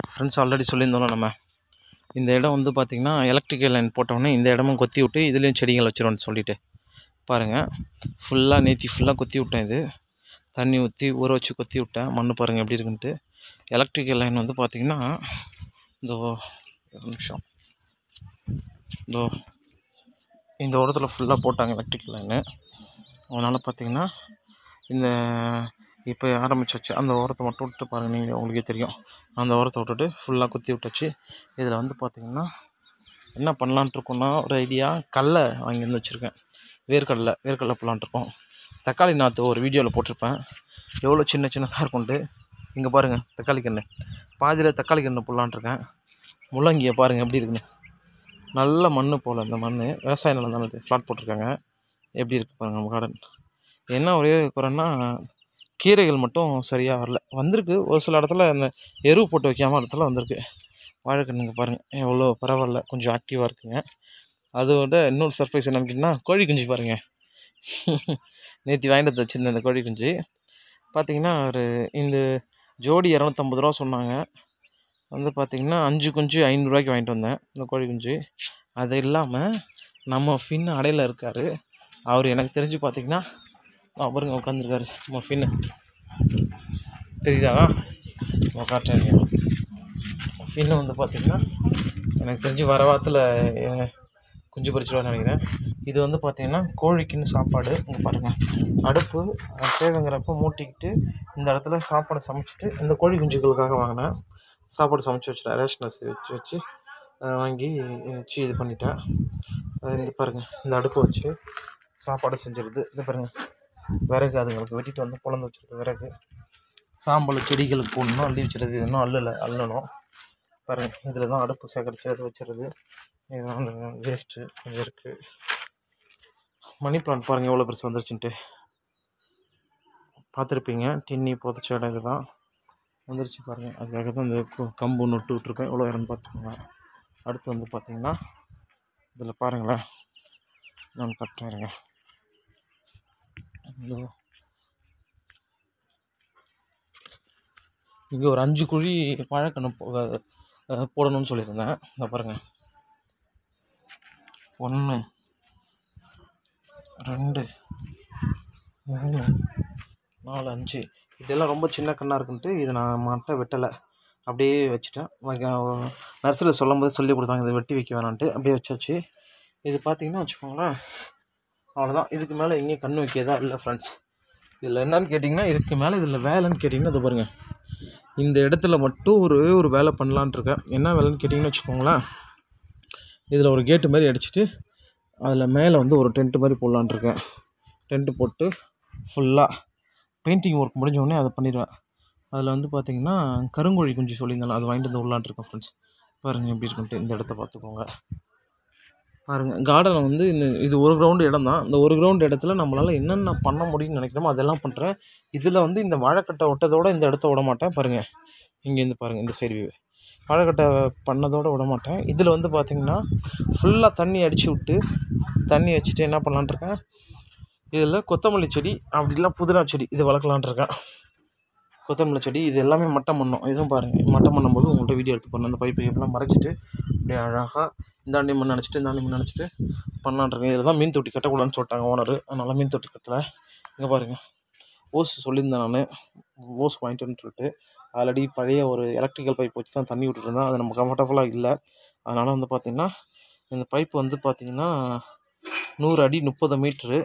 Friends already சொல்லியிருந்தோம்ல நம்ம இந்த இடம் வந்து பார்த்திங்கன்னா எலக்ட்ரிக்கல் லைன் போட்டோடனே இந்த இடமும் கொத்தி விட்டு இதுலேயும் செடிகள் வச்சிருவோம்னு சொல்லிட்டு பாருங்கள் ஃபுல்லாக நேத்தி ஃபுல்லாக கொத்தி விட்டேன் இது தண்ணி ஊற்றி ஊற வச்சு கொத்தி விட்டேன் மண் பாருங்கள் எப்படி இருக்குன்ட்டு எலக்ட்ரிக்கல் லைன் வந்து பார்த்திங்கன்னா இந்த ஒரு நிமிஷம் இதோ இந்த ஓரத்தில் ஃபுல்லாக போட்டாங்க எலக்ட்ரிக்கல் லைனு அதனால் பார்த்தீங்கன்னா இந்த இப்போ ஆரம்பிச்சு வச்சு அந்த ஓரத்தை மட்டும் விட்டு பாருங்கள் நீங்கள் உங்களுக்கே தெரியும் அந்த ஓரத்தை விட்டுட்டு ஃபுல்லாக குத்தி விட்டாச்சு இதில் வந்து பார்த்திங்கன்னா என்ன பண்ணலான்ட்டு இருக்கோம்னா ஒரு ஐடியா கடலை வாங்கி வந்து வச்சுருக்கேன் வேர்க்கடலை வேர்க்கடலை போடலான்ட்டு இருக்கோம் தக்காளி நாற்று ஒரு வீடியோவில் போட்டிருப்பேன் எவ்வளோ சின்ன சின்னதாக இருக்கும்ட்டு இங்கே பாருங்கள் தக்காளி கன்று பாதியில் தக்காளி கன்று போடலான்ட்ருக்கேன் முள்ளங்கியை பாருங்கள் எப்படி இருக்குன்னு நல்ல மண் போல் இந்த மண் விவசாய நிலம் தானே இது ஃப்ளாட் போட்டிருக்காங்க எப்படி இருக்குது பாருங்கள் நம்ம கார்டன் என்ன ஒரே குறைன்னா கீரைகள் மட்டும் சரியாக வரல வந்திருக்கு ஒரு சில இடத்துல இந்த எரு போட்டு வைக்காம இடத்துல வந்திருக்கு வாழைக்கண்ணுங்க பாருங்கள் எவ்வளோ பரவாயில்ல கொஞ்சம் ஆக்டிவாக இருக்குங்க அதை விட இன்னொரு சர்ப்ரைஸ் என்னன்னு கேட்டிங்கன்னா கோழி குஞ்சு பாருங்கள் நேற்று வாங்கிட்டு வந்து வச்சுருந்தேன் இந்த கோழி குஞ்சு பார்த்தீங்கன்னா ஒரு இந்த ஜோடி இரநூத்தம்பது ரூபா சொன்னாங்க வந்து பார்த்திங்கன்னா அஞ்சு குஞ்சு ஐநூறுரூவாய்க்கு வாங்கிட்டு வந்தேன் இந்த கோழி குஞ்சு அது இல்லாமல் நம்ம ஃபின் அடையில் இருக்கார் அவர் எனக்கு தெரிஞ்சு பார்த்தீங்கன்னா பாருங்க உட்காந்துருக்காரு நம்ம ஃபின்னு தெரியுதா நான் காட்டுறேன் ஃபின்னு வந்து பார்த்திங்கன்னா எனக்கு தெரிஞ்சு வர வாரத்தில் அஹ், குஞ்சு பறிச்சிடுவான்னு நினைக்கிறேன் இது வந்து பார்த்திங்கன்னா கோழிக்குன்னு சாப்பாடு இங்கே பாருங்கள் அடுப்பு அஹ், தேவைங்கிறப்ப மூட்டிக்கிட்டு இந்த இடத்துல சாப்பாடு சமைச்சிட்டு இந்த கோழி குஞ்சுகளுக்காக வாங்கினேன் சாப்பாடு சமைச்சு வச்சுட்டேன் ரேஷன் அரிசி வச்சு வச்சு அஹ், வாங்கி வச்சு இது பண்ணிட்டேன் அஹ், இந்த பாருங்கள் இந்த அடுப்பு வச்சு சாப்பாடு செஞ்சிருது இது பாருங்கள் விறகு அதுங்களுக்கு வெட்டிட்டு வந்து பொழந்து வச்சுருது விறகு சாம்பல் செடிகளுக்கு போடணும் அள்ளி வச்சுருது இது இன்னும் அள்ளலை அள்ளணும் பாருங்கள் இதில் தான் அடுப்பு சேகரித்து அது வச்சுருது இதுதான் வேஸ்ட்டு கொஞ்சம் இருக்குது மணி பிளான்ட் பாருங்கள் எவ்வளோ பெருசு வந்துருச்சுன்ட்டு பார்த்துருப்பீங்க டின்னி புதைச்ச இடம் இதுதான் வந்துருச்சு பாருங்கள் அதுக்காக தான் இந்த கு- கம்பு நொட்டு விட்ருக்கேன் எவ்வளோ இடம்னு பார்த்துக்கோங்க அடுத்து வந்து பார்த்தீங்கன்னா இதில் பாருங்களேன் நான் கட்டுறேங்க இதோ இங்கே ஒரு அஞ்சு குழி வாழைக்கன்று போ- அஹ் போடணும்னு சொல்லியிருந்தேன் இந்த பாருங்கள் ஒன்று ரெண்டு மூணு நாலு அஞ்சு இதெல்லாம் ரொம்ப சின்ன கண்ணாக இருக்குன்ட்டு இதை நான் மட்டை வெட்டலை அப்படியே வச்சுட்டேன் நர்சரியில் சொல்லும் போது சொல்லி கொடுத்தாங்க இதை வெட்டி வைக்க வேணான்ட்டு அப்படியே வச்சாச்சு இது பார்த்தீங்கன்னா வச்சுக்கோங்களேன் அவ்வளோதான் இதுக்கு மேலே எங்கேயும் கண்ணு வைக்கிறதா இல்லை ஃப்ரெண்ட்ஸ் இதில் என்னன்னு கேட்டிங்கன்னா இதுக்கு மேலே இதில் வேலைன்னு கேட்டிங்கன்னா இது பாருங்கள் இந்த இடத்துல மட்டும் ஒரு ஒரு வேலை பண்ணலான்ட்டு இருக்கேன் என்ன வேலைன்னு கேட்டிங்கன்னு வச்சுக்கோங்களேன் இதில் ஒரு கேட்டு மாதிரி அடிச்சுட்டு அதில் மேலே வந்து ஒரு டென்ட்டு மாதிரி போடலான்ட்டு இருக்கேன் டென்ட்டு போட்டு ஃபுல்லாக பெயிண்டிங் ஒர்க் முடிஞ்ச உடனே அதை பண்ணிடுவேன் அதில் வந்து பார்த்திங்கன்னா கருங்கோழி குஞ்சு சொல்லியிருந்தாலும் அது வாங்கிட்டு வந்து விடலான்ட்டு இருக்கேன் ஃப்ரெண்ட்ஸ் பாருங்கள் எப்படி இருக்குன்ட்டு இந்த இடத்த பார்த்துக்கோங்க பாருங்கள் கார்டன் வந்து இந்த இது ஒரு கிரவுண்டு இடம் தான் இந்த ஒரு கிரவுண்ட் இடத்துல நம்மளால் என்னென்ன பண்ண முடியும்னு நினைக்கிறோமோ அதெல்லாம் பண்ணுறேன் இதில் வந்து இந்த வாழைக்கட்டை விட்டதோட இந்த இடத்த விட மாட்டேன் பாருங்கள் இங்கேருந்து பாருங்கள் இந்த சைடு வியூ வாழைக்கட்டை பண்ணதோட விட மாட்டேன் இதில் வந்து பார்த்திங்கன்னா ஃபுல்லாக தண்ணி அடித்து விட்டு தண்ணி வச்சுட்டு என்ன பண்ணலான்ட்டு இருக்கேன் இதில் கொத்தமல்லி செடி அப்படி இல்லை புதினா செடி இது வளர்க்கலான்ட்டு இருக்கேன் கொத்தமல்லி செடி இது எல்லாமே மட்டம் பண்ணும் இதுவும் பாருங்கள் மட்டம் பண்ணும்போது உங்கள்கிட்ட வீடியோ எடுத்து பண்ண அந்த பைப்பு எல்லாம் மறைச்சிட்டு அப்படியே அழகாக இந்தாண்டி மண் நினச்சிட்டு இந்தாண்டி மண் நினச்சிட்டு பண்ணலான்ட்ருக்கேன் இதில் தான் மீன் தொட்டி கட்டக்கூடாதுன்னு சொல்லிட்டாங்க ஓனர் அதனால் மீன் தொட்டி கட்டலை இங்கே பாருங்கள் ஓஸ் சொல்லியிருந்தேன் நான் ஓஸ் வாங்கிட்டு வந்து சொல்லிட்டு ஆல்ரெடி பழைய ஒரு எலக்ட்ரிக்கல் பைப் வச்சு தான் தண்ணி விட்டுட்டு இருந்தேன் அது நம்ம கம்ஃபர்டபுளாக இல்லை அதனால் வந்து பார்த்திங்கன்னா இந்த பைப் வந்து பார்த்திங்கன்னா நூறு அடி முப்பது மீட்ரு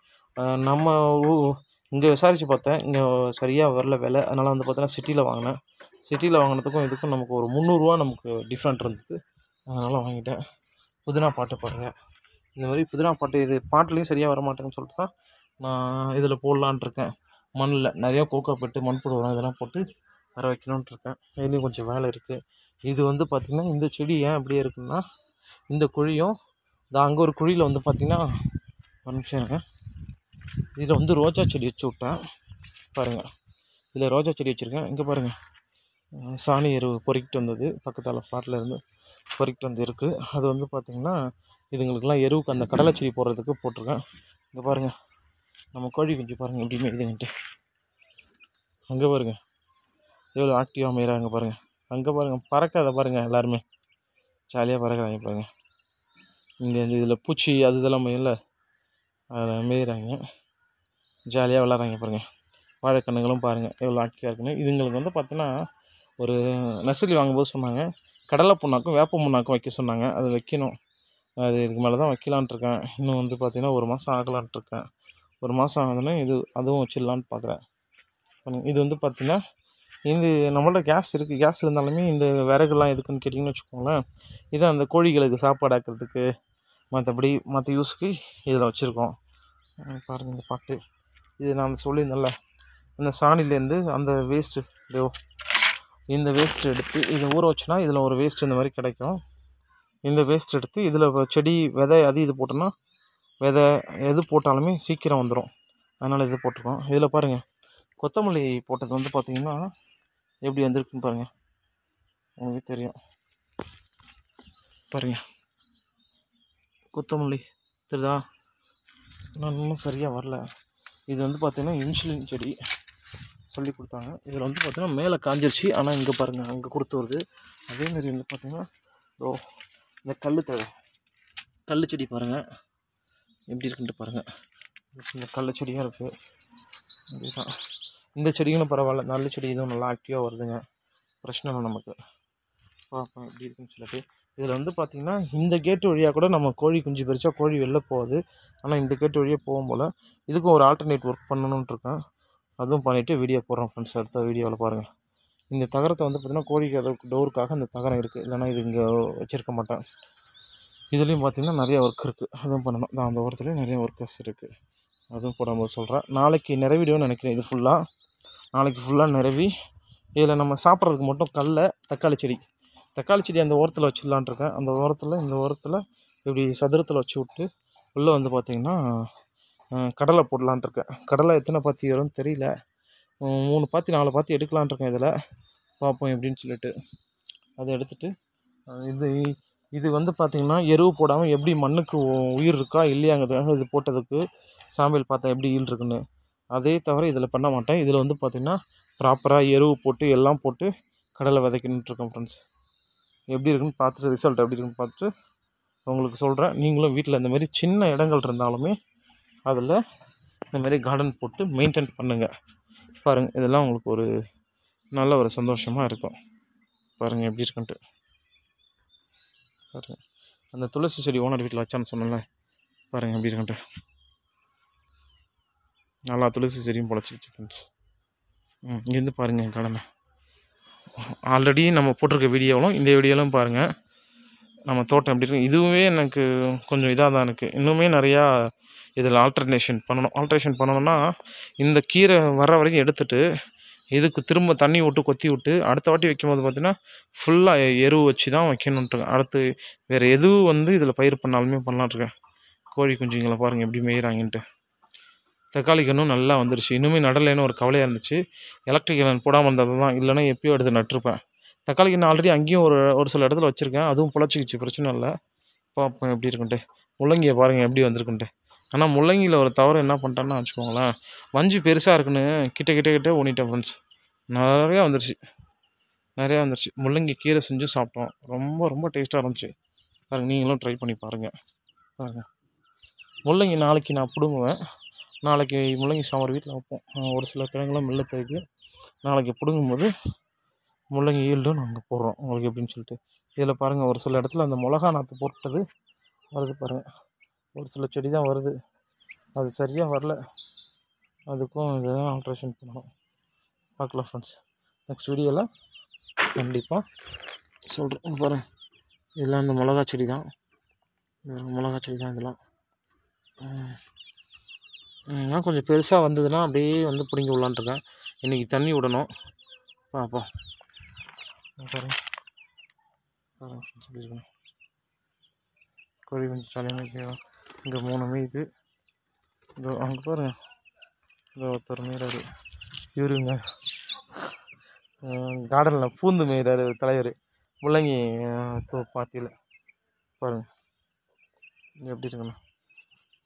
நம்ம இங்கே விசாரித்து பார்த்தேன் இங்கே சரியாக வரல விலை அதனால் வந்து பார்த்தீங்கன்னா சிட்டியில் வாங்கினேன் சிட்டியில் வாங்கினதுக்கும் இதுக்கும் நமக்கு ஒரு முந்நூறுரூவா நமக்கு டிஃப்ரெண்ட் இருந்தது அதனால் வாங்கிட்டேன் புதினா பாட்டு பாடுறேன் இந்த மாதிரி புதினா பாட்டு இது பாட்டுலேயும் சரியாக வர மாட்டேங்குன்னு சொல்லிட்டு தான் நான் இதில் போடலான்ட்டு இருக்கேன் மண்ணில் நிறையா கோக்கோ பெட்டு மண்புழு உரம் இதெல்லாம் போட்டு வர வைக்கணுன்ட்டு இருக்கேன் இதுலேயும் கொஞ்சம் வேலை இருக்குது இது வந்து பார்த்திங்கன்னா இந்த செடி ஏன் இப்படியே இருக்குன்னா இந்த குழியும் இந்த அங்கே ஒரு குழியில் வந்து பார்த்திங்கன்னா ஒரு நிமிஷம் இருங்க இதில் வந்து ரோஜா செடி வச்சு விட்டேன் பாருங்கள் இதில் ரோஜா செடி வச்சுருக்கேன் இங்கே பாருங்கள் அஹ் சாணி எரு பொறுக்கிட்டு வந்தது பக்கத்தால் ஃப்ளாட்டில் இருந்து பொறுக்கிட்டு வந்து இருக்குது அது வந்து பார்த்திங்கன்னா இதுங்களுக்கெல்லாம் எருவுக்கு அந்த கடலை செடி போடுறதுக்கு போட்டிருக்கேன் இங்கே பாருங்கள் நம்ம கோழி குஞ்சு பாருங்கள் எப்படி மேய்துங்கன்ட்டு அங்கே பாருங்கள் எவ்வளோ ஆக்டிவாக மேய்கிறாங்க பாருங்கள் அங்கே பாருங்கள் பறக்கிறத பாருங்கள் எல்லாருமே ஜாலியாக பறக்கிறாங்க பாருங்கள் இங்கே இந்த இதில் பூச்சி அது இதெல்லாம் மேயில்ல அதில் மேயிறாங்க ஜாலியாக விளாட்றாங்க பாருங்கள் வாழைக்கண்ணுங்களும் பாருங்கள் எவ்வளோ ஆக்கியாக இருக்குன்னு இதுங்களுக்கு வந்து பார்த்தீங்கன்னா ஒரு நர்சரி வாங்கும்போது சொன்னாங்க கடலை புண்ணாக்கும் வேப்ப புண்ணாக்கும் வைக்க சொன்னாங்க அது வைக்கணும் அது இதுக்கு மேலே தான் வைக்கலான்ட்டு இருக்கேன் இன்னும் வந்து பார்த்திங்கன்னா ஒரு மாதம் ஆகலான்ட்டு இருக்கேன் ஒரு மாதம் ஆகுதுன்னா இது அதுவும் வச்சிடலான்னு பார்க்குறேன் பாருங்க, இது வந்து பார்த்திங்கன்னா இது நம்மள்ட்ட கேஸ் இருக்குது கேஸ் இருந்தாலுமே இந்த விறகுலாம் எதுக்குன்னு கேட்டிங்கன்னு வச்சுக்கோங்களேன் இது அந்த கோழிகளுக்கு சாப்பாடு ஆக்கிறதுக்கு மற்றபடி மற்ற யூஸ்க்கு இதில் வச்சுருக்கோம் பாருங்கள் இந்த பாட்டு இது நான் சொல்லியிருந்தேன்ல இந்த சாணிலேருந்து அந்த வேஸ்ட்டு இதோ இந்த வேஸ்ட் எடுத்து இதை ஊற வச்சுனா இதில் ஒரு வேஸ்ட் இந்த மாதிரி கிடைக்கும் இந்த வேஸ்ட் எடுத்து இதில் செடி விதை அது இது போட்டோன்னா விதை எது போட்டாலுமே சீக்கிரம் வந்துடும் அதனால் இது போட்டிருக்கோம் இதில் பாருங்கள் கொத்தமல்லி போட்டது வந்து பார்த்திங்கன்னா எப்படி வந்திருக்குன்னு பாருங்கள் உங்களுக்கு தெரியும் பாருங்கள் கொத்தமல்லி தெரியுதா நான் இன்னும் சரியாக வரல இது வந்து பார்த்திங்கன்னா இன்சுலின் செடி சொல்லி கொடுத்தாங்க இதில் வந்து பார்த்திங்கன்னா மேலே காஞ்சிருச்சு ஆனால் இங்கே பாருங்கள் அங்கே கொடுத்து வருது அதேமாரி வந்து பார்த்திங்கன்னா ஓ இந்த கல் தழை கல் செடி பாருங்கள் எப்படி இருக்குன்ட்டு பாருங்கள் இந்த கல் செடியாக இருக்குது இதுதான் இந்த செடிகளும் பரவாயில்ல நல்ல செடி இதுவும் நல்லா ஆக்டிவாக வருதுங்க பிரச்சனை இல்லை நமக்கு பார்ப்போம் எப்படி இருக்குன்னு சொல்லிட்டு இதில் வந்து பார்த்திங்கன்னா இந்த கேட்டு வழியாக கூட நம்ம கோழி குஞ்சு பறிச்சா கோழி வெளில போகுது ஆனால் இந்த கேட்டு வழியாக போகும் போல் இதுக்கும் ஒரு ஆல்டர்னேட் ஒர்க் பண்ணணுன்ட்டு இருக்கேன் அதுவும் பண்ணிவிட்டு வீடியோ போடுறோம் ஃப்ரெண்ட்ஸ் அடுத்த வீடியோவில் பாருங்கள் இந்த தகரத்தை வந்து பார்த்திங்கன்னா கோழி கதவுக்கு டோருக்காக இந்த தகரம் இருக்குது இல்லைன்னா இது இங்கே வச்சுருக்க மாட்டேன் இதுலேயும் பார்த்திங்கன்னா நிறைய ஒர்க் இருக்குது அதுவும் பண்ணணும் நான் அந்த ஓரத்துலேயும் நிறைய ஒர்க்கர்ஸ் இருக்குது அதுவும் போடும்போது சொல்கிறேன் நாளைக்கு நிறைவிடுவேன்னு நினைக்கிறேன் இது ஃபுல்லாக நாளைக்கு ஃபுல்லாக நிறவி இதில் நம்ம சாப்பிட்றதுக்கு மட்டும் கடல தக்காளி செடி தக்காளி செடி அந்த ஓரத்தில் வச்சிடலான்ட்டு இருக்கேன் அந்த ஓரத்தில் இந்த ஓரத்தில் இப்படி சதுரத்தில் வச்சு விட்டு உள்ளே வந்து பார்த்திங்கன்னா அஹ், கடலை போடலான்ட்டு இருக்கேன் கடலை எத்தனை பாத்தி வரும்னு தெரியல உம், மூணு பாத்தி நாலு பாத்தி எடுக்கலான்ட்டு இருக்கேன் இதில் பார்ப்போம் எப்படின்னு சொல்லிட்டு அதை எடுத்துட்டு அஹ், இது இது வந்து பார்த்திங்கன்னா எருவு போடாமல் எப்படி மண்ணுக்கு உ- உயிர் இருக்கா இல்லையாங்கிறதுக்காக இது போட்டதுக்கு சாம்பிள் பார்த்தா எப்படி ஈல் இருக்குன்னு அதே தவிர இதில் பண்ண மாட்டேன் இதில் வந்து பார்த்திங்கன்னா ப்ராப்பராக எருவு போட்டு எல்லாம் போட்டு கடலை விதைக்கணுன்ட்டு இருக்கேன் ஃப்ரெண்ட்ஸ் எப்படி இருக்குன்னு பார்த்துட்டு ரிசல்ட் எப்படி இருக்குன்னு பார்த்துட்டு உங்களுக்கு சொல்கிறேன் நீங்களும் வீட்டில் இந்த மாதிரி சின்ன இடங்கள் இருந்தாலுமே அதில் இந்த மாதிரி கார்டன் போட்டு மெயின்டைன் பண்ணுங்கள் பாருங்கள் இதெல்லாம் உங்களுக்கு ஒரு நல்ல ஒரு சந்தோஷமாக இருக்கும் பாருங்கள் எப்படி இருக்குன்ட்டு பாருங்கள் அந்த துளசி செடி ஓனர் வீட்டில் வச்சான்னு சொன்னேன்ல பாருங்கள் எப்படி இருக்குன்ட்டு நல்லா துளசி செடியும் பொழைச்சிக்கிச்சு ஃப்ரெண்ட்ஸ் ம் இங்கேருந்து பாருங்கள் என் கடனை ஆல்ரெடி நம்ம போட்டிருக்க வீடியோவும் இந்த வீடியோலும் பாருங்கள் நம்ம தோட்டம் எப்படி இருக்கு இதுவுமே எனக்கு கொஞ்சம் இதாக தான் இருக்குது இன்னுமே நிறையா இதில் ஆல்டர்னேஷன் பண்ணணும் ஆல்ட்ரேஷன் பண்ணணும்னா இந்த கீரை வர்ற வரைக்கும் எடுத்துட்டு இதுக்கு திரும்ப தண்ணி விட்டு கொத்தி விட்டு அடுத்த வாட்டி வைக்கும்போது பார்த்தீங்கன்னா ஃபுல்லாக எரு வச்சு தான் வைக்கணுன்ட்டு அடுத்து வேறு எது வந்து இதில் பயிர் பண்ணாலுமே பண்ணலான்ட்ருக்கேன் கோழி குஞ்சுங்களை பாருங்கள் எப்படி மேயிறாங்கன்ட்டு தக்காளி கன்றும் நல்லா வந்துருச்சு இன்னுமே நடலைன்னு ஒரு கவலையாக இருந்துச்சு எலக்ட்ரிக்கல் போடாமல் இருந்தது தான் இல்லைன்னா எப்பயோ எடுத்து நட்டிருப்பேன் தக்காளி கன்று ஆல்ரெடி அங்கேயும் ஒரு ஒரு சில இடத்துல வச்சுருக்கேன் அதுவும் பொழைச்சிக்கிச்சு பிரச்சனை இல்லை பார்ப்போம் எப்படி இருக்குன்ட்டு முள்ளங்கியை பாருங்கள் எப்படி வந்திருக்குன்ட்டு ஆனால் முள்ளங்கியில் ஒரு தவறு என்ன பண்ணிட்டேன்னா வச்சுக்கோங்களேன் வஞ்சி பெருசாக இருக்குன்னு கிட்ட கிட்ட கிட்ட ஓடிட்டேன் ஃப்ரெண்ட்ஸ் நிறையா வந்துருச்சு நிறையா வந்துருச்சு முள்ளங்கி கீரை செஞ்சு சாப்பிட்டோம் ரொம்ப ரொம்ப டேஸ்ட்டாக இருந்துச்சு பாருங்கள் நீங்களும் ட்ரை பண்ணி பாருங்கள் பாருங்கள் முள்ளங்கி நாளைக்கு நான் பிடுங்குவேன் நாளைக்கு முள்ளங்கி சாம்பார் வீட்டில் வைப்போம் அஹ் ஒரு சில கிழங்குலாம் மில்லத்துக்கு நாளைக்கு பிடுங்கும்போது முள்ளங்கி ஈல்டும் நாங்கள் போடுறோம் உங்களுக்கு எப்படின்னு சொல்லிட்டு இதில் பாருங்கள் ஒரு சில இடத்துல அந்த மிளகா நாற்று போட்டது வருது பாருங்கள் ஒரு சில செடி தான் வருது அது சரியாக வரல அதுக்கும் இதெல்லாம் ஆல்ட்ரேஷன் பண்ணணும் பார்க்கலாம் ஃப்ரெண்ட்ஸ் நெக்ஸ்ட் வீடியோவில் கண்டிப்பாக சொல்கிறேன் பாருங்கள் இதெல்லாம் இந்த மிளகா செடி தான் இதெல்லாம் மிளகா செடி தான் இதெல்லாம் ம். இன்னும் கொஞ்சம் பெருசாக வந்ததுன்னா அப்படியே வந்து பிடுங்கி விட்லான்ட்ருக்கேன் இன்றைக்கி தண்ணி விடணும் பார்ப்போம் பாருங்க பாருங்க friends எப்படி இருக்குன்னு. கோழி கொஞ்சம் ஜாலியாக இங்கே மூணு மீது இதோ அங்கே பாருங்க இதோ ஒருத்தர் மீறாரு இவருங்க கார்டனில் பூந்து மேய்கிறாரு தலைவர் முள்ளங்கி பாத்தியில் பாருங்க இது எப்படி இருக்குண்ணா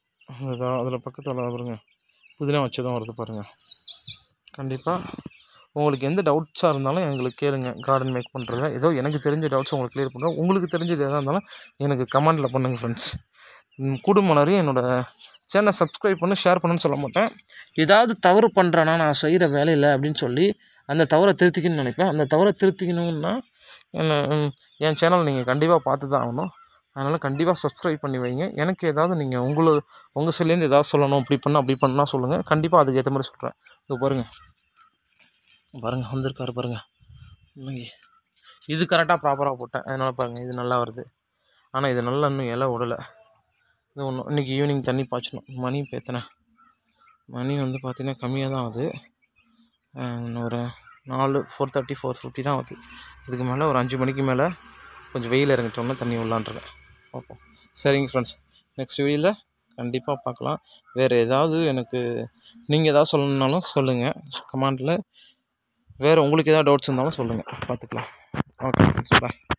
அதுதான் அதில் பக்கத்தில் பாருங்க புதினா வச்சு தான் வருது பாருங்கள் கண்டிப்பாக உங்களுக்கு எந்த டவுட்ஸாக இருந்தாலும் எங்களுக்கு கேளுங்க கார்டன் மேக் பண்ணுறதுல ஏதோ எனக்கு தெரிஞ்ச டவுட்ஸ் உங்களுக்கு க்ளியர் பண்ணுறோம் உங்களுக்கு தெரிஞ்சது எதாக இருந்தாலும் எனக்கு கமெண்டில் பண்ணுங்கள் ஃப்ரெண்ட்ஸ் குடும்பலரையும் என்னோடய சேனலை சப்ஸ்கிரைப் பண்ணி ஷேர் பண்ணுன்னு சொல்ல மாட்டேன் ஏதாவது தவறு பண்ணுறேன்னா நான் செய்கிற வேலையில் அப்படின்னு சொல்லி அந்த தவறை திருத்திக்கணும்னு நினைப்பேன் அந்த தவறை திருத்திக்கணும்னா என்ன ம், என் சேனல் நீங்கள் கண்டிப்பாக பார்த்து தான் ஆகணும் அதனால் கண்டிப்பாக சப்ஸ்கிரைப் பண்ணி வைங்க எனக்கு ஏதாவது நீங்கள் உங்களை உங்கள் சைட்லேருந்து ஏதாவது சொல்லணும் இப்படி பண்ணால் அப்படி பண்ணால் சொல்லுங்கள் கண்டிப்பாக அதுக்கு ஏற்ற மாதிரி சொல்கிறேன் இது பாருங்கள் பாருங்கள் வந்திருக்காரு பாருங்கள் இன்னைக்கு இது கரெக்டாக ப்ராப்பராக போட்டேன் அதனால் பாருங்கள் இது நல்லா வருது ஆனால் இது நல்லா இன்னும் இலை விடலை இது ஒன்று இன்றைக்கி ஈவினிங் தண்ணி பாய்ச்சணும் மணி இப்போ எத்தனை மணி வந்து பார்த்திங்கன்னா கம்மியாக தான் ஆகுது அஹ் இன்னும் ஒரு நாலு ஃபோர் தேர்ட்டி ஃபோர் ஃபிஃப்டி தான் ஆகுது இதுக்கு மேலே ஒரு அஞ்சு மணிக்கு மேலே கொஞ்சம் வெயில் இறங்கிட்டோம்னா தண்ணி விட்லான்றேன் பார்ப்போம் சரிங்க ஃப்ரெண்ட்ஸ் நெக்ஸ்ட் வீடியோவில் கண்டிப்பாக பார்க்கலாம் வேறு ஏதாவது எனக்கு நீங்கள் ஏதாவது சொல்லணுன்னாலும் சொல்லுங்கள் கமெண்டில் வேறு உங்களுக்கு ஏதாவது டவுட்ஸ் இருந்தாலும் சொல்லுங்கள் பார்த்துக்கலாம் ஓகே பாய்